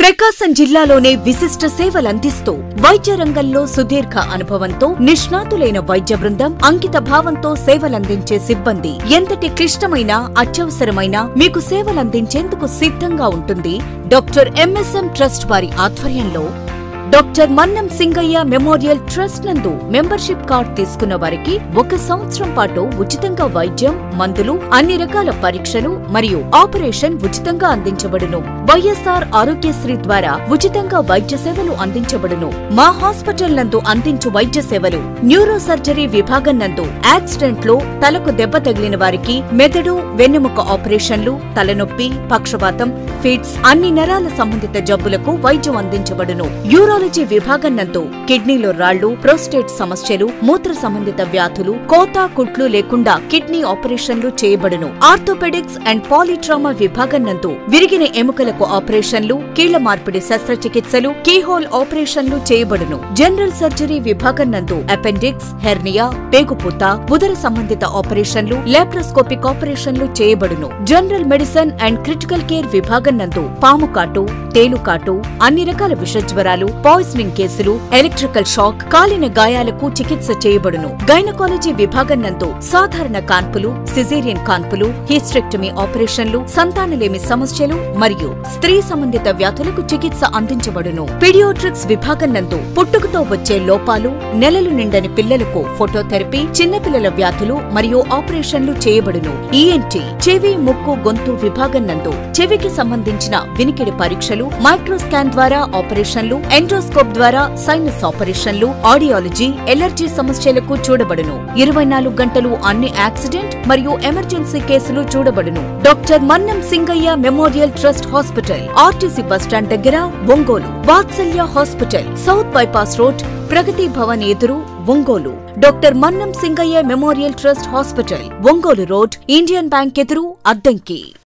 ప్రకాశం జిల్లాలోనే విశిష్ట సేవలందిస్తూ వైద్య రంగంలో సుదీర్ఘ అనుభవంతో నిష్ణాతులైన వైద్య బృందం అంకిత భావంతో సేవలందించే సిబ్బంది ఎంతటి క్లిష్టమైన అత్యవసరమైన మీకు సేవలందించేందుకు సిద్ధంగా ఉంటుంది డాక్టర్ ఎంఎస్ఎం ట్రస్ట్ వారి ఆధ్వర్యంలో doctor Mannam Singayya memorial trust నందు మెంబర్షిప్ కార్డ్ తీసుకున్న వారికి ఒక సంవత్సరం పాటు ఉచితంగా వైద్యం మందులు అన్ని రకాల పరీక్షలు మరియు ఆపరేషన్ ఉచితంగా అందించబడును వైఎస్ఆర్ ఆరోగ్యశ్రీ ద్వారా ఉచితంగా వైద్య సేవలు అందించబడును మా హాస్పిటల్ నందు అందించు వైద్య సేవలు న్యూరో సర్జరీ విభాగం నందు యాక్సిడెంట్ లో తలకు దెబ్బ తగిలిన వారికి మెదడు వెన్నెముక ఆపరేషన్లు తలనొప్పి పక్షపాతం ఫిట్స్ అన్ని నరాల సంబంధిత జబ్బులకు వైద్యం అందించబడును యూరాలజీ విభాగం నందు కిడ్నీలో రాళ్లు ప్రోస్టేట్ సమస్యలు మూత్ర సంబంధిత వ్యాధులు కోత కుట్లు లేకుండా కిడ్నీ ఆపరేషన్లు చేయబడును ఆర్థోపెడిక్స్ అండ్ పాలిట్రామా విభాగం నందు విరిగిన ఎముకలకు ఆపరేషన్లు కీళ్ల మార్పిడి శస్త్రచికిత్సలు కీహోల్ ఆపరేషన్లు చేయబడును జనరల్ సర్జరీ విభాగం నందు అపెండిక్స్ హెర్నియా పేగుపూత ఉదర సంబంధిత ఆపరేషన్లు లాప్రోస్కోపిక్ ఆపరేషన్లు చేయబడును general medicine and critical care విభాగం నందు పాము కాటు తేలుకాటు అన్ని రకాల విషజ్వరాలు పాయిజనింగ్ కేసులు ఎలక్ట్రికల్ షాక్ కాలిన గాయాలకు చికిత్స చేయబడును గైనకాలజీ విభాగం నందు సాధారణ కాన్పులు సిజేరియన్ కాన్పులు హిస్టెక్టమీ ఆపరేషన్లు సంతానలేమి సమస్యలు మరియు స్త్రీ సంబంధిత వ్యాధులకు చికిత్స అందించబడును పిడియోట్రిక్స్ విభాగం నందు పుట్టుకతో వచ్చే లోపాలు నెలలు నిండని పిల్లలకు ఫోటోథెరపీ చిన్నపిల్లల వ్యాధులు మరియు ఆపరేషన్లు చేయబడును ఈఎన్టీ చెవి ముక్కు గొంతు విభాగం నందు చెవికి సంబంధించిన వినికిడి పరీక్షలు మైక్రోస్కాన్ ద్వారా ఆపరేషన్లు ఎండ్రోస్కోప్ ద్వారా సైనస్ ఆపరేషన్లు ఆడియాలజీ ఎలర్జీ సమస్యలకు చూడబడును ఇరవై నాలుగు గంటలు అన్ని యాక్సిడెంట్ మరియు ఎమర్జెన్సీ కేసులు చూడబడును doctor Mannam Singayya memorial trust hospital RTC bus stand దగ్గర Ongole Vatsalya hospital south bypass road Pragati Bhavan ఎదురు Ongole doctor Mannam Singayya memorial trust hospital Ongole road Indian bank ఎదురు అద్దంకి